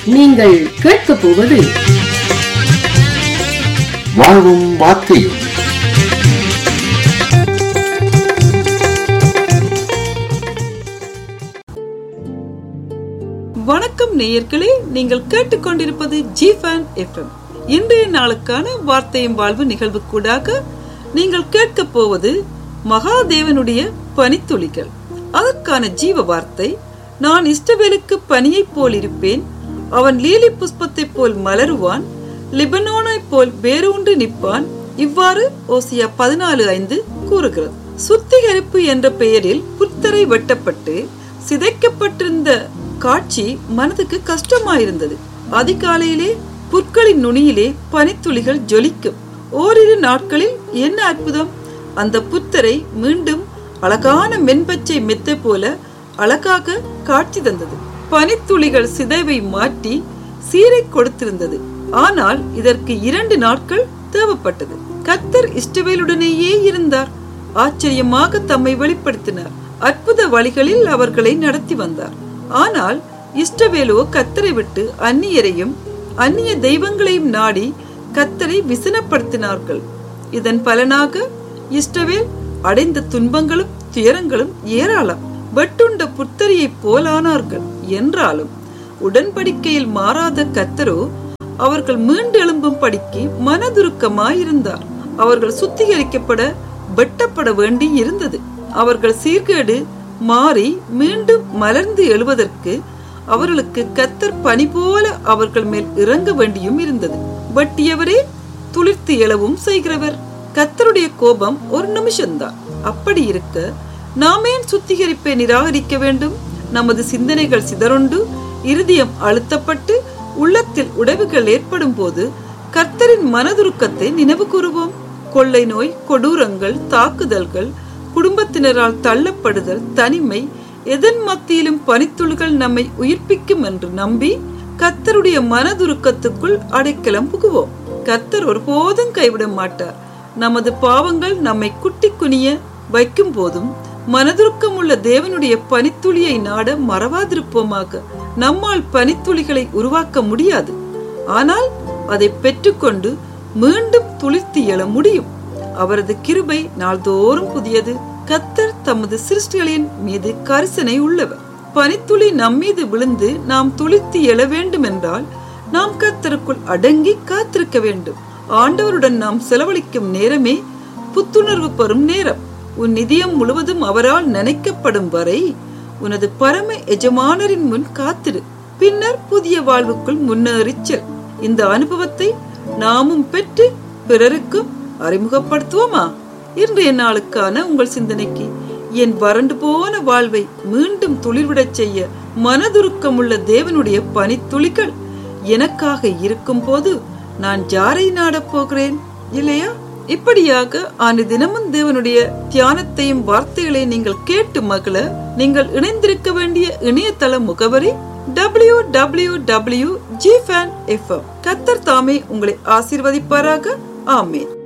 நீங்கள் கேட்கப் போவது வாழ்வும் வார்த்தையும் வணக்கம் நேயர்களே நீங்கள் கேட்டுக்கொண்டிருப்பது ஜி ஃபேன் எஃப்எம் இன்றைய நாளுக்கான வார்த்தையும் வாழ்வு நிகழ்வுக்கூடாக நீங்கள் கேட்கப் போவது மகாதேவனுடைய பனித்துளிகள் அதற்கான ஜீவ வார்த்தை நான் இஷ்டவேலுக்கு பனியைப் போல் இருப்பேன் அவன் லீலி புஷ்பத்தைப் போல் மலருவான் லிபனோனைப் போல் வேரூன்று நிற்பான் இவ்வாறு ஓசியா பதினாலு ஐந்து கூறுகிறது சுத்திகரிப்பு என்ற பெயரில் புத்தரை வெட்டப்பட்டு சிதைக்கப்பட்டிருந்த காட்சி மனதுக்கு கஷ்டமாயிருந்தது அதிகாலையிலே புற்களின் நுனியிலே பனித்துளிகள் ஜொலிக்கும் ஓரிரு நாட்களில் என்ன அற்புதம் அந்த புத்தரை மீண்டும் அழகான மென்பச்சை மெத்தை போல அழகாக காட்சி தந்தது பனித்துளிகள் சிதைவை மாற்றி சீரை கொடுத்திருந்தது ஆனால் இதற்கு இரண்டு நாட்கள் தேவைப்பட்டது கத்தர் இஷ்டவேலுடனேயே இருந்தார் ஆச்சரியமாக தம்மை வெளிப்படுத்தினார் அற்புத வழிகளில் அவர்களை நடத்தி வந்தார் ஆனால் இஷ்டவேலோ கத்தரை விட்டு அந்நியரையும் அந்நிய தெய்வங்களையும் நாடி கத்தரை விசனப்படுத்தினார்கள் இதன் பலனாக இஷ்டவேல் அடைந்த துன்பங்களும் துயரங்களும் ஏராளம் வெட்டுண்ட புத்தரியைப் போலானார்கள் என்றாலும் உடன்படிக்கையில் மாறாத கத்தரோ அவர்கள் மீண்டு எழும்பும் படிக்கு மனதுருக்கமாயிருந்தார் அவர்கள் சுத்திகரிக்கப்பட வெட்டப்பட வேண்டி இருந்தது அவர்கள் சீர்கேடு மாறி மீண்டும் மலர்ந்து எழுவதற்கு அவர்களுக்கு கத்தர் பனி போல அவர்கள் மேல் இறங்க வேண்டியும் இருந்தது வெட்டியவரே துளிர்த்து எழவும் செய்கிறவர் கத்தருடைய கோபம் ஒரு நிமிஷம்தான் அப்படி இருக்க நாமேன் சுத்திகரிப்பை நிராகரிக்க வேண்டும் நமது சிந்தனைகள் சிதறொண்டு இருதயம் அழுத்தப்பட்டு உள்ளத்தில் உடைவுகள் ஏற்படும் போது கர்த்தரின் மனதுருக்கத்தை நினைவு கூறுவோம் கொள்ளை நோய் கொடூரங்கள் தாக்குதல்கள் குடும்பத்தினரால் தள்ளப்படுதல் தனிமை எதன் மத்தியிலும் பனித்துளிகள் நம்மை உயிர்ப்பிக்கும் என்று நம்பி கத்தருடைய மனதுருக்கத்துக்குள் அடைக்கலம் புகுவோம் கத்தர் ஒருபோதும் கைவிட மாட்டார் நமது பாவங்கள் நம்மை குட்டி குனிய வைக்கும் போதும் மனதுருக்கம் உள்ள தேவனுடைய பனித்துளியை நாட மறவாதிருப்போமாக நம்மால் பனித்துளிகளை உருவாக்க முடியாது ஆனால் அதை பெற்றுக்கொண்டு மீண்டும் துளிர்த்து எழ முடியும் அவரது கிருபை நாள்தோறும் புதியது கத்தர் தமது சிருஷ்டிகளின் மீது கரிசனை உள்ளவர் பனித்துளி நம்மீது விழுந்து நாம் துளிர்த்து எழ வேண்டும் என்றால் நாம் கத்தருக்குள் அடங்கி காத்திருக்க வேண்டும் ஆண்டவருடன் நாம் செலவழிக்கும் நேரமே புத்துணர்வு பெறும் நேரம் உன் நிதியம் முழுவதும் அவரால் நினைக்கப்படும் வரை உனது பரம எஜமானரின் முன் காத்திரு பின்னர் புதிய வாழ்வுக்குள் முன்னேறிச் செல் இந்த அனுபவத்தை நாமும் பெற்று பிறருக்கும் அறிமுகப்படுத்துவோமா இன்றைய நாளுக்கான உங்கள் சிந்தனைக்கு என் வறண்டு போன வாழ்வை மீண்டும் துளிர்விடச் செய்ய மனதுருக்கமுள்ள தேவனுடைய பனித்துளிகள் எனக்காக இருக்கும் போது நான் ஜாரை நாடப் போகிறேன் இல்லையா இப்படியாக ஆண்டு தினமும் தேவனுடைய தியானத்தையும் வார்த்தைகளையும் நீங்கள் கேட்டு மகள நீங்கள் இணைந்திருக்க வேண்டிய இணையதள முகவரி W W W G fan FM Qatar தாமே உங்களை ஆசீர்வதிப்பாராக ஆமேன்